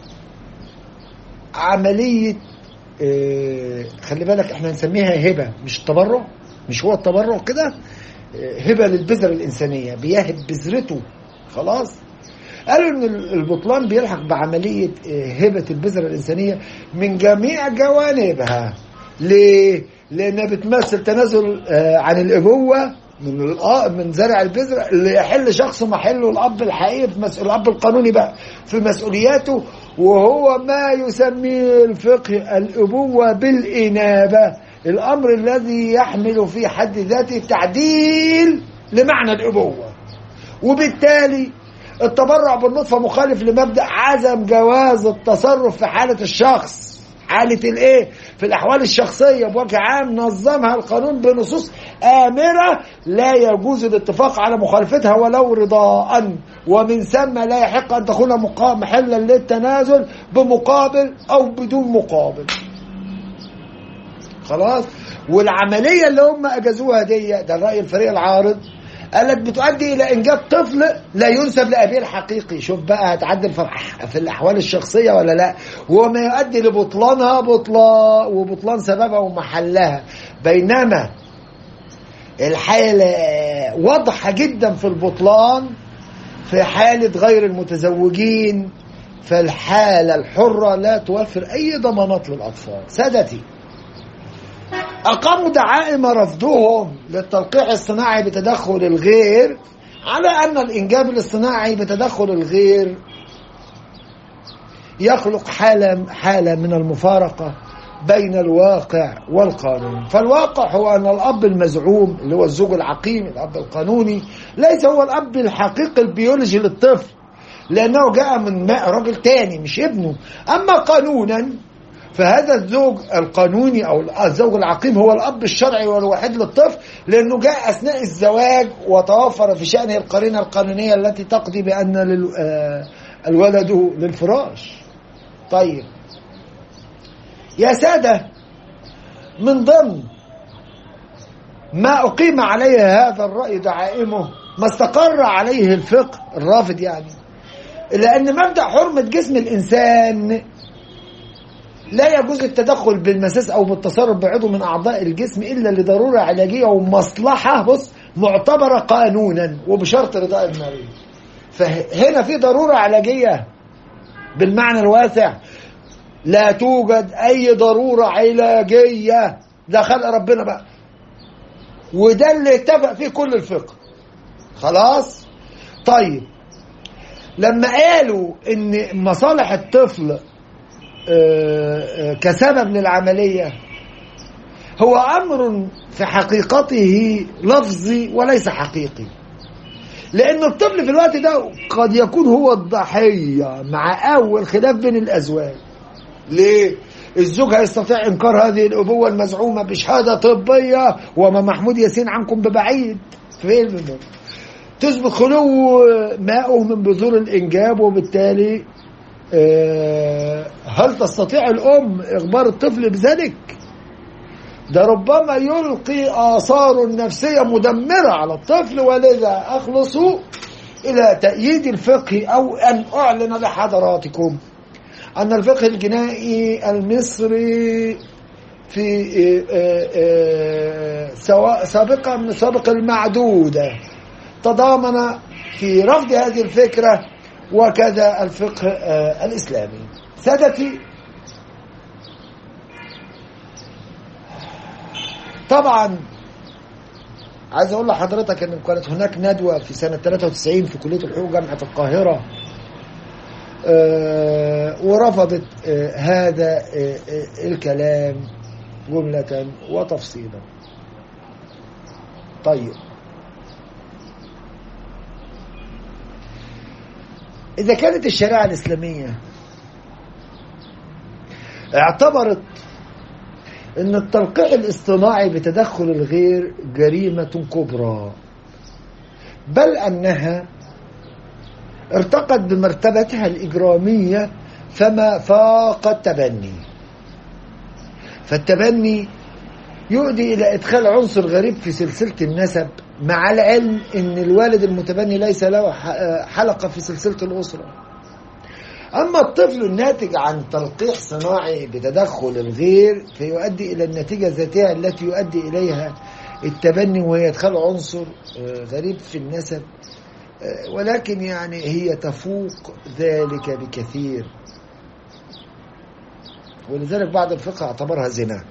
عملية آه، خلي بالك احنا نسميها هبة مش التبرع مش هو التبرع كده آه، هبة للبذرة الإنسانية بيهب بذرته خلاص قالوا ان البطلان بيلحق بعملية آه، هبة البذرة الإنسانية من جميع جوانبها ليه؟ لأنها بتمثل تنازل آه، عن الأبوة من الأ- من زرع البذرة اللي يحل شخص محله الأب الحقيقي في مسؤول الأب القانوني بقى في مسؤولياته وهو ما يسميه الفقه الأبوة بالإنابة الأمر الذي يحمل في حد ذاته تعديل لمعنى الأبوة وبالتالي التبرع بالنطفة مخالف لمبدأ عدم جواز التصرف في حالة الشخص حالة الايه في الاحوال الشخصية بوجه عام نظمها القانون بنصوص آمرة لا يجوز الاتفاق على مخالفتها ولو رضاء ومن ثم لا يحق ان تكون مقا- محلا للتنازل بمقابل او بدون مقابل خلاص والعملية اللي هم أجازوها دي ده الرأي الفريق العارض قالت بتؤدي إلى إنجاب طفل لا ينسب لأبيه الحقيقي شوف بقى هتعدل في الح- في الأحوال الشخصية ولا لا وما يؤدي لبطلانها بطلان وبطلان سببها ومحلها بينما الحالة واضحة جدا في البطلان في حالة غير المتزوجين فالحالة الحرة لا توفر أي ضمانات للأطفال سادتي أقاموا دعائم رفضهم للتلقيح الصناعي بتدخل الغير على أن الإنجاب الاصطناعي بتدخل الغير يخلق حالة حالة من المفارقة بين الواقع والقانون فالواقع هو أن الأب المزعوم اللي هو الزوج العقيم الأب القانوني ليس هو الأب الحقيقي البيولوجي للطفل لأنه جاء من ماء راجل تاني مش ابنه أما قانونا فهذا الزوج القانوني او الزوج العقيم هو الاب الشرعي والوحيد للطفل لانه جاء اثناء الزواج وتوفر في شانه القرينه القانونيه التي تقضي بان لل- آه، الولد للفراش. طيب يا ساده من ضمن ما اقيم عليه هذا الراي دعائمه ما استقر عليه الفقه الرافض يعني لان مبدا حرمه جسم الانسان لا يجوز التدخل بالمساس او بالتصرف بعضو من اعضاء الجسم الا لضروره علاجيه ومصلحه بص معتبره قانونا وبشرط رضاء المريض فهنا في ضروره علاجيه بالمعنى الواسع لا توجد اي ضروره علاجيه ده خلق ربنا بقى وده اللي اتفق فيه كل الفقه خلاص طيب لما قالوا ان مصالح الطفل كسبب للعملية هو أمر في حقيقته لفظي وليس حقيقي لأن الطفل في الوقت ده قد يكون هو الضحية مع أول خلاف بين الأزواج ليه؟ الزوج هيستطيع إنكار هذه الأبوة المزعومة بشهادة طبية وما محمود ياسين عنكم ببعيد فين ده؟ تثبت خلو ماءه من بذور الإنجاب وبالتالي هل تستطيع الأم إخبار الطفل بذلك؟ ده ربما يلقي آثار نفسية مدمرة على الطفل ولذا أخلص إلى تأييد الفقه أو أن أعلن لحضراتكم أن الفقه الجنائي المصري في سواء سابقا من سابق المعدودة تضامن في رفض هذه الفكرة وكذا الفقه الإسلامي سادتي طبعا عايز اقول لحضرتك ان كانت هناك ندوه في سنه 93 في كليه الحقوق جامعه القاهره ورفضت هذا الكلام جمله وتفصيلا طيب إذا كانت الشريعة الإسلامية اعتبرت أن التلقيح الاصطناعي بتدخل الغير جريمة كبرى بل أنها ارتقت بمرتبتها الإجرامية فما فاق التبني فالتبني يؤدي إلى إدخال عنصر غريب في سلسلة النسب مع العلم أن الوالد المتبني ليس له حلقة في سلسلة الأسرة أما الطفل الناتج عن تلقيح صناعي بتدخل الغير فيؤدي إلى النتيجة الذاتية التي يؤدي إليها التبني وهي إدخال عنصر غريب في النسب ولكن يعني هي تفوق ذلك بكثير ولذلك بعض الفقه اعتبرها زنا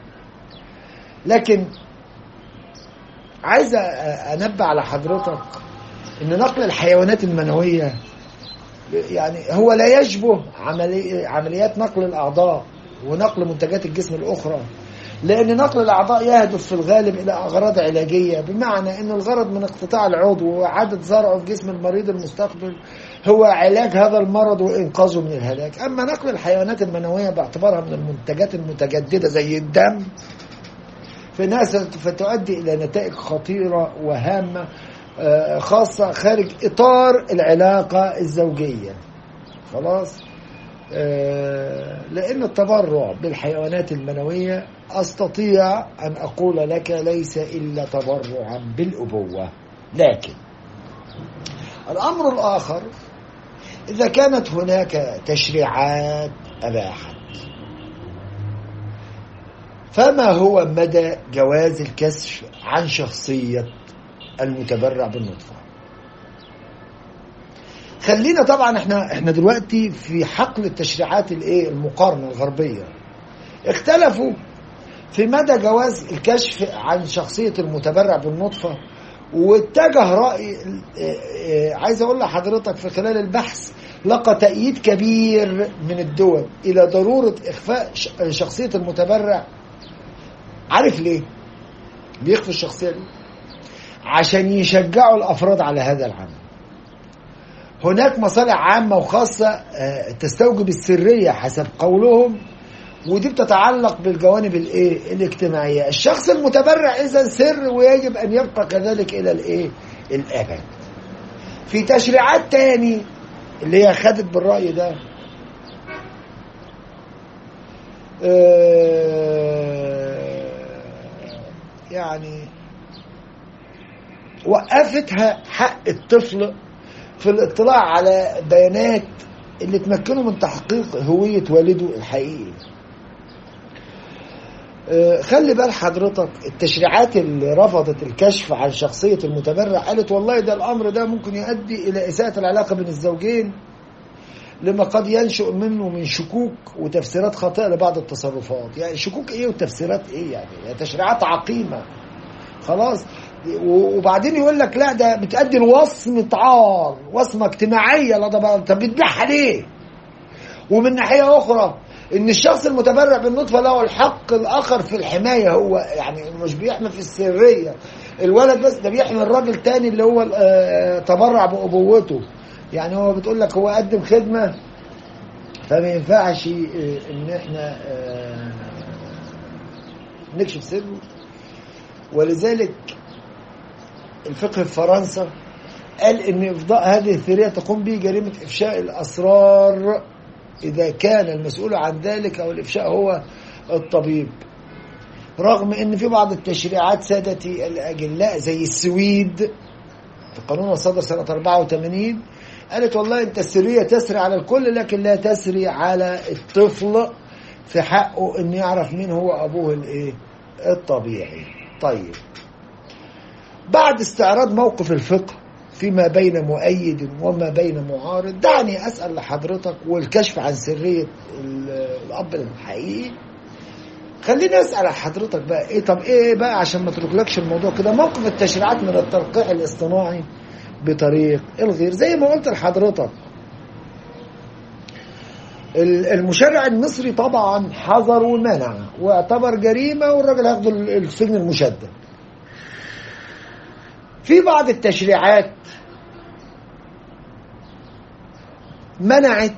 لكن عايز انبه على حضرتك ان نقل الحيوانات المنويه يعني هو لا يشبه عملي عمليات نقل الاعضاء ونقل منتجات الجسم الاخرى لان نقل الاعضاء يهدف في الغالب الى اغراض علاجيه بمعنى ان الغرض من اقتطاع العضو وعدد زرعه في جسم المريض المستقبل هو علاج هذا المرض وانقاذه من الهلاك اما نقل الحيوانات المنويه باعتبارها من المنتجات المتجدده زي الدم في ناس فتؤدي الى نتائج خطيره وهامه خاصه خارج اطار العلاقه الزوجيه خلاص لأن التبرع بالحيوانات المنوية أستطيع أن أقول لك ليس إلا تبرعا بالأبوة لكن الأمر الآخر إذا كانت هناك تشريعات أباحت فما هو مدى جواز الكشف عن شخصية المتبرع بالنطفة خلينا طبعا احنا احنا دلوقتي في حقل التشريعات الايه المقارنه الغربيه اختلفوا في مدى جواز الكشف عن شخصيه المتبرع بالنطفه واتجه راي عايز اقول لحضرتك في خلال البحث لقى تأييد كبير من الدول إلى ضرورة إخفاء شخصية المتبرع عارف ليه؟ بيخفي الشخصية دي عشان يشجعوا الأفراد على هذا العمل هناك مصالح عامة وخاصة تستوجب السرية حسب قولهم ودي بتتعلق بالجوانب الايه الاجتماعية الشخص المتبرع اذا سر ويجب ان يبقى كذلك الى الايه الابد في تشريعات تاني اللي هي خدت بالرأي ده يعني وقفتها حق الطفل في الاطلاع على بيانات اللي تمكنه من تحقيق هوية والده الحقيقي خلي بال حضرتك التشريعات اللي رفضت الكشف عن شخصية المتبرع قالت والله ده الأمر ده ممكن يؤدي إلى إساءة العلاقة بين الزوجين لما قد ينشأ منه من شكوك وتفسيرات خاطئة لبعض التصرفات يعني شكوك إيه وتفسيرات إيه يعني, يعني تشريعات عقيمة خلاص وبعدين يقول لك لا ده بتأدي لوصمة عار وصمة اجتماعية لا ده طب بتبيعها ليه؟ ومن ناحية أخرى إن الشخص المتبرع بالنطفة له الحق الآخر في الحماية هو يعني مش بيحمي في السرية الولد بس ده بيحمي الراجل تاني اللي هو تبرع بأبوته يعني هو بتقول لك هو قدم خدمة فما ينفعش إن إحنا نكشف سره ولذلك الفقه في فرنسا قال ان افضاء هذه الثريه تقوم به جريمه افشاء الاسرار اذا كان المسؤول عن ذلك او الافشاء هو الطبيب رغم ان في بعض التشريعات سادتي الاجلاء زي السويد في قانون صدر سنه 84 قالت والله انت السريه تسري على الكل لكن لا تسري على الطفل في حقه ان يعرف مين هو ابوه الايه الطبيعي طيب بعد استعراض موقف الفقه فيما بين مؤيد وما بين معارض دعني أسأل لحضرتك والكشف عن سرية الأب الحقيقي خليني أسأل حضرتك بقى إيه طب إيه بقى عشان ما تركلكش الموضوع كده موقف التشريعات من التلقيح الاصطناعي بطريق الغير زي ما قلت لحضرتك المشرع المصري طبعا حظر ومنع واعتبر جريمة والراجل هياخد السجن المشدد في بعض التشريعات منعت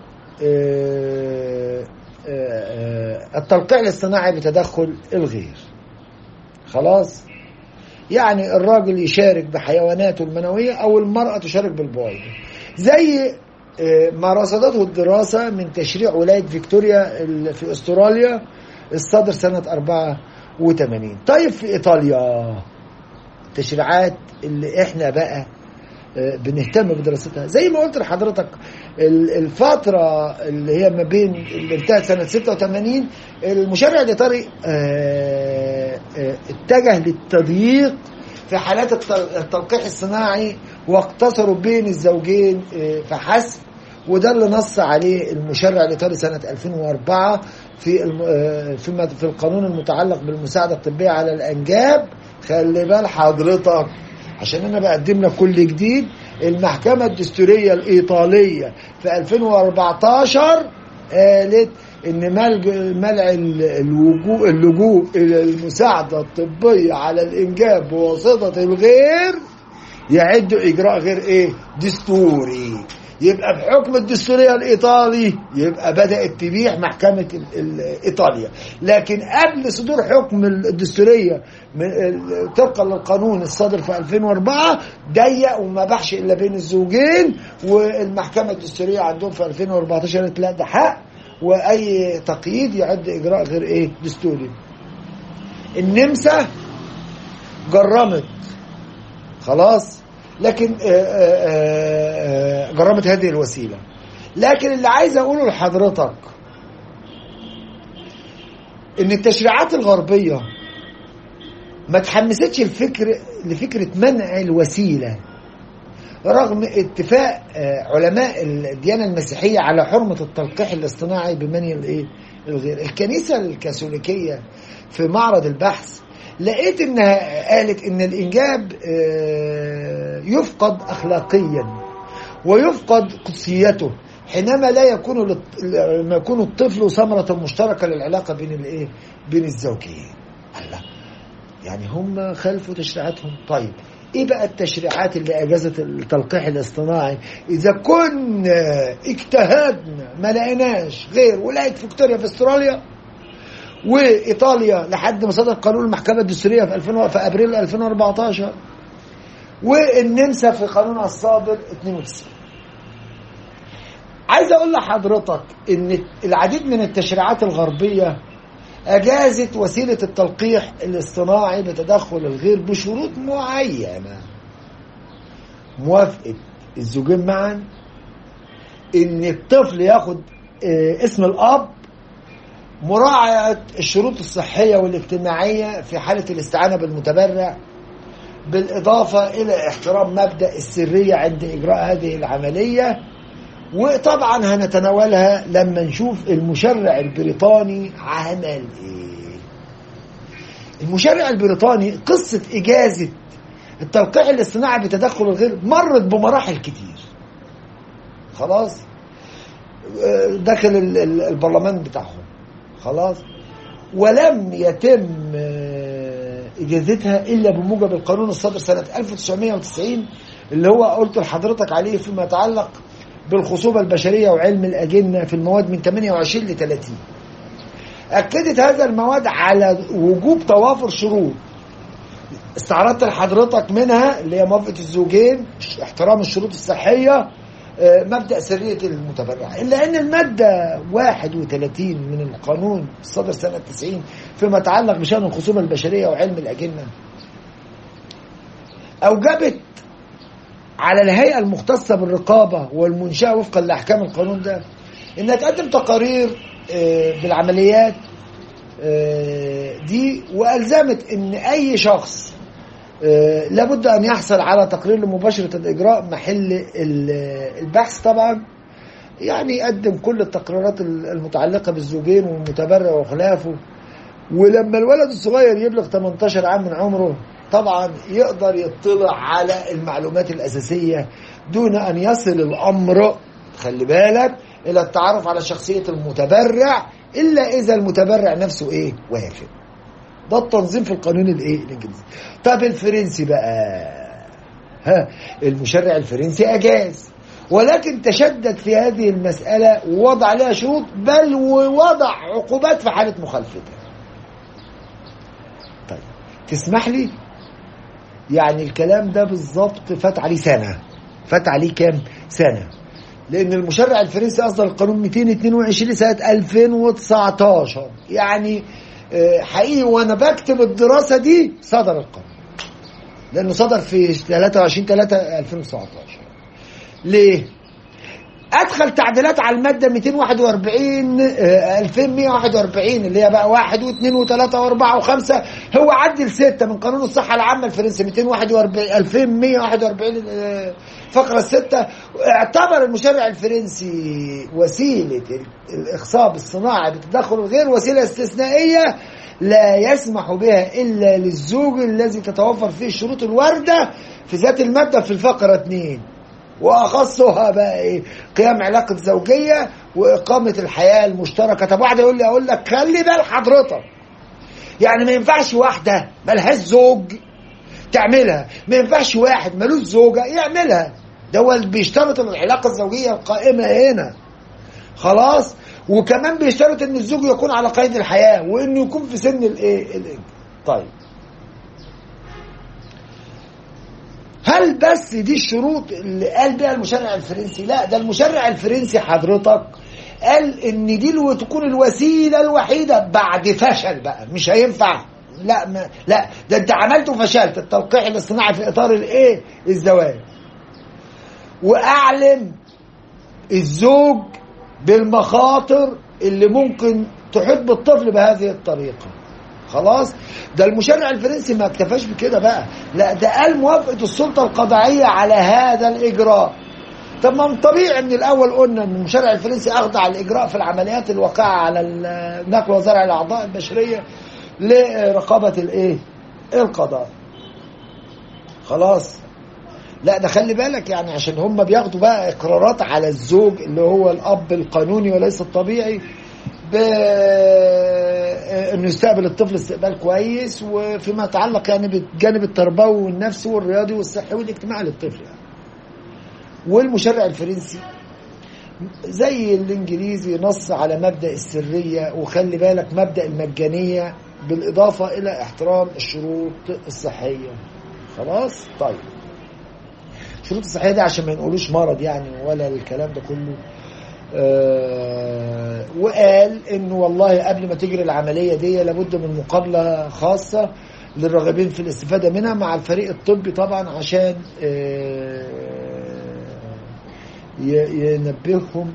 التلقيح الاصطناعي بتدخل الغير خلاص يعني الراجل يشارك بحيواناته المنوية أو المرأة تشارك بالبويضة زي ما رصدته الدراسة من تشريع ولاية فيكتوريا في أستراليا الصدر سنة وثمانين طيب في إيطاليا التشريعات اللي احنا بقى آه، بنهتم بدراستها زي ما قلت لحضرتك ال- الفترة اللي هي ما بين اللي انتهت سنة 86 المشرع الإيطالي آه، آه، اتجه للتضييق في حالات الت- التلقيح الصناعي واقتصروا بين الزوجين آه، فحسب وده اللي نص عليه المشرع الإيطالي سنة 2004 في الم- آه، في مد- في القانون المتعلق بالمساعدة الطبية على الأنجاب خلي بال حضرتك عشان انا بقدم لك كل جديد المحكمة الدستورية الإيطالية في 2014 قالت إن ملج- منع ال- الوجوء اللجوء إلى المساعدة الطبية على الإنجاب بواسطة الغير يعد إجراء غير إيه؟ دستوري يبقى بحكم الدستورية الإيطالي يبقى بدأت تبيح محكمة ال- ال- إيطاليا لكن قبل صدور حكم الدستورية من ال- طبقا للقانون الصادر في 2004 ضيق وما بحش إلا بين الزوجين والمحكمة الدستورية عندهم في 2014 قالت لا ده حق وأي تقييد يعد إجراء غير إيه دستوري النمسا جرمت خلاص لكن آه، آه، آه، جرمت هذه الوسيله لكن اللي عايز اقوله لحضرتك ان التشريعات الغربيه ما تحمستش الفكر لفكره منع الوسيله رغم اتفاق آه، علماء الديانه المسيحيه على حرمه التلقيح الاصطناعي بمنع الايه الغير الكنيسه الكاثوليكيه في معرض البحث لقيت انها قالت ان الانجاب آه، يفقد اخلاقيا ويفقد قدسيته حينما لا يكون للط- لما يكون الطفل ثمرة مشتركة للعلاقة بين الايه؟ بين الزوجين. الله يعني هم خالفوا تشريعاتهم طيب ايه بقى التشريعات اللي اجازت التلقيح الاصطناعي اذا كنا اجتهدنا ما لقيناش غير ولايه فيكتوريا في استراليا وايطاليا لحد ما صدر قانون المحكمه الدستوريه في 2000 في ابريل 2014 والنمسا في قانونها الصادر 92 عايز اقول لحضرتك ان العديد من التشريعات الغربيه اجازت وسيله التلقيح الاصطناعي بتدخل الغير بشروط معينه موافقه الزوجين معا ان الطفل ياخد آه، اسم الاب مراعاة الشروط الصحية والاجتماعية في حالة الاستعانة بالمتبرع بالإضافة إلى احترام مبدأ السرية عند إجراء هذه العملية وطبعا هنتناولها لما نشوف المشرع البريطاني عمل إيه المشرع البريطاني قصة إجازة التلقيح الاصطناعي بتدخل الغير مرت بمراحل كتير خلاص آه، داخل ال- ال- البرلمان بتاعهم خلاص ولم يتم آه، اجازتها الا بموجب القانون الصادر سنه 1990 اللي هو قلت لحضرتك عليه فيما يتعلق بالخصوبه البشريه وعلم الاجنه في المواد من 28 ل 30 اكدت هذا المواد على وجوب توافر شروط استعرضت لحضرتك منها اللي هي موافقه الزوجين احترام الشروط الصحيه آه، مبدا سريه المتبرع الا ان الماده 31 من القانون الصادر سنه 90 فيما يتعلق بشان الخصومه البشريه وعلم الاجنه اوجبت على الهيئه المختصه بالرقابه والمنشاه وفقا لاحكام القانون ده انها تقدم تقارير آه، بالعمليات آه، دي والزمت ان اي شخص آه، لابد ان يحصل على تقرير لمباشره الاجراء محل ال- البحث طبعا يعني يقدم كل التقريرات المتعلقه بالزوجين والمتبرع وخلافه ولما الولد الصغير يبلغ 18 عام من عمره طبعا يقدر يطلع على المعلومات الاساسيه دون ان يصل الامر خلي بالك الى التعرف على شخصيه المتبرع الا اذا المتبرع نفسه ايه وافق ده التنظيم في القانون الايه الانجليزي طب الفرنسي بقى ها المشرع الفرنسي اجاز ولكن تشدد في هذه المسألة ووضع لها شروط بل ووضع عقوبات في حالة مخالفتها طيب تسمح لي يعني الكلام ده بالظبط فات عليه سنة فات عليه كام سنة لأن المشرع الفرنسي أصدر القانون 222 سنة 2019 يعني آه، حقيقي وانا بكتب الدراسه دي صدر القانون لانه صدر في 23 3 2019 ليه؟ ادخل تعديلات على الماده 241 آه، 2141 اللي هي بقى واحد واثنين وثلاثه واربعه وخمسه هو عدل سته من قانون الصحه العامه الفرنسي 241 2141 آه، فقره السته اعتبر المشرع الفرنسي وسيله ال- الاخصاب الصناعي بالتدخل غير وسيله استثنائيه لا يسمح بها الا للزوج الذي تتوفر فيه الشروط الوارده في ذات الماده في الفقره 2 واخصها بقى ايه قيام علاقه زوجيه واقامه الحياه المشتركه طب واحد يقول لي اقول لك خلي بال حضرتك يعني ما ينفعش واحده ملهاش زوج تعملها ما ينفعش واحد ملوش زوجه يعملها ده هو اللي بيشترط العلاقه الزوجيه القائمه هنا خلاص وكمان بيشترط ان الزوج يكون على قيد الحياه وانه يكون في سن الايه ال- طيب هل بس دي الشروط اللي قال بيها المشرع الفرنسي لا ده المشرع الفرنسي حضرتك قال ان دي الو- تكون الوسيله الوحيده بعد فشل بقى مش هينفع لا ما لا ده انت عملت وفشلت التلقيح الاصطناعي في اطار الايه الزواج واعلم الزوج بالمخاطر اللي ممكن تحيط بالطفل بهذه الطريقه خلاص ده المشرع الفرنسي ما اكتفاش بكده بقى لا ده قال موافقه السلطه القضائيه على هذا الاجراء طب ما من طبيعي من الاول قلنا ان المشرع الفرنسي اخضع الاجراء في العمليات الواقعه على ال- نقل وزرع الاعضاء البشريه لرقابه الايه القضاء خلاص لا ده خلي بالك يعني عشان هم بياخدوا بقى اقرارات على الزوج اللي هو الاب القانوني وليس الطبيعي ب انه يستقبل الطفل استقبال كويس وفيما يتعلق يعني بالجانب التربوي والنفسي والرياضي والصحي والاجتماعي للطفل يعني. والمشرع الفرنسي زي الانجليزي نص على مبدا السريه وخلي بالك مبدا المجانيه بالاضافه الى احترام الشروط الصحيه خلاص طيب الشروط الصحيه دي عشان ما نقولوش مرض يعني ولا الكلام ده كله آه وقال انه والله قبل ما تجري العمليه دي لابد من مقابله خاصه للراغبين في الاستفاده منها مع الفريق الطبي طبعا عشان آه ي- ينبههم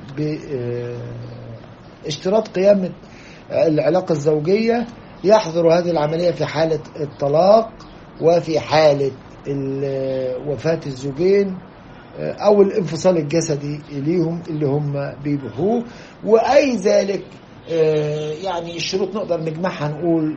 باشتراط قيام العلاقه الزوجيه يحظر هذه العمليه في حاله الطلاق وفي حاله ال- وفاه الزوجين او الانفصال الجسدي ليهم اللي هم بيبيحوه واي ذلك آه، يعني الشروط نقدر نجمعها نقول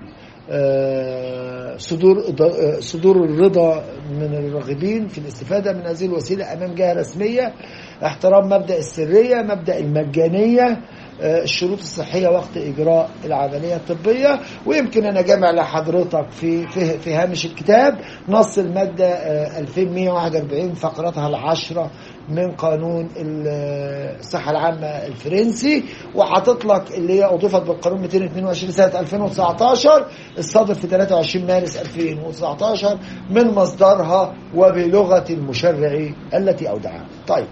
آه، صدور آه، صدور الرضا من الراغبين في الاستفاده من هذه الوسيله امام جهه رسميه احترام مبدا السريه مبدا المجانيه آه، الشروط الصحيه وقت اجراء العمليه الطبيه ويمكن انا جامع لحضرتك في في في هامش الكتاب نص الماده آه، 2141 فقرتها العشره من قانون ال- الصحه العامه الفرنسي وحاطط لك اللي هي اضيفت بالقانون 222 سنه 2019 الصادر في 23 مارس 2019 من مصدرها وبلغه المشرع التي اودعها. طيب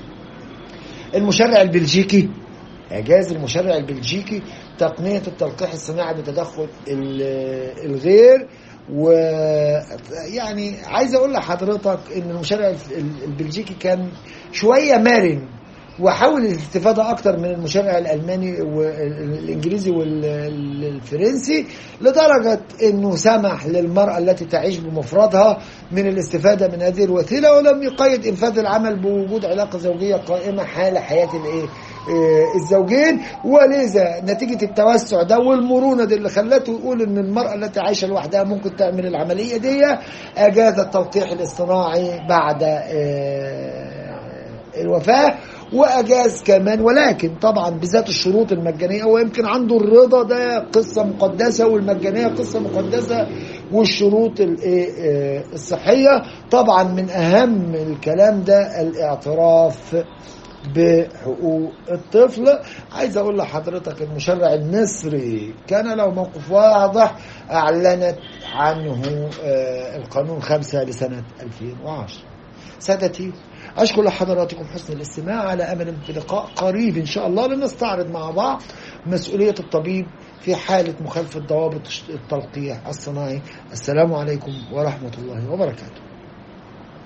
المشرع البلجيكي اعجاز المشرع البلجيكي تقنيه التلقيح الصناعي بتدخل ال- الغير و يعني عايز اقول لحضرتك ان المشرع ال- البلجيكي كان شويه مرن وحاول الاستفاده اكتر من المشرع الالماني والانجليزي والفرنسي لدرجه انه سمح للمراه التي تعيش بمفردها من الاستفاده من هذه الوسيله ولم يقيد انفاذ العمل بوجود علاقه زوجيه قائمه حال حياه الايه آه، الزوجين ولذا نتيجة التوسع ده والمرونة دي اللي خلته يقول ان المرأة التي عايشة لوحدها ممكن تعمل العملية دي اجاز التلقيح الاصطناعي بعد آه، الوفاة واجاز كمان ولكن طبعا بذات الشروط المجانيه ويمكن عنده الرضا ده قصه مقدسه والمجانيه قصه مقدسه والشروط الايه آه، الصحيه طبعا من اهم الكلام ده الاعتراف بحقوق الطفل عايز اقول لحضرتك المشرع المصري كان له موقف واضح اعلنت عنه آه، القانون خمسة لسنة 2010 سادتي أشكر لحضراتكم حسن الاستماع على أمل في لقاء قريب إن شاء الله لنستعرض مع بعض مسؤولية الطبيب في حالة مخالفة ضوابط التلقيح الصناعي السلام عليكم ورحمة الله وبركاته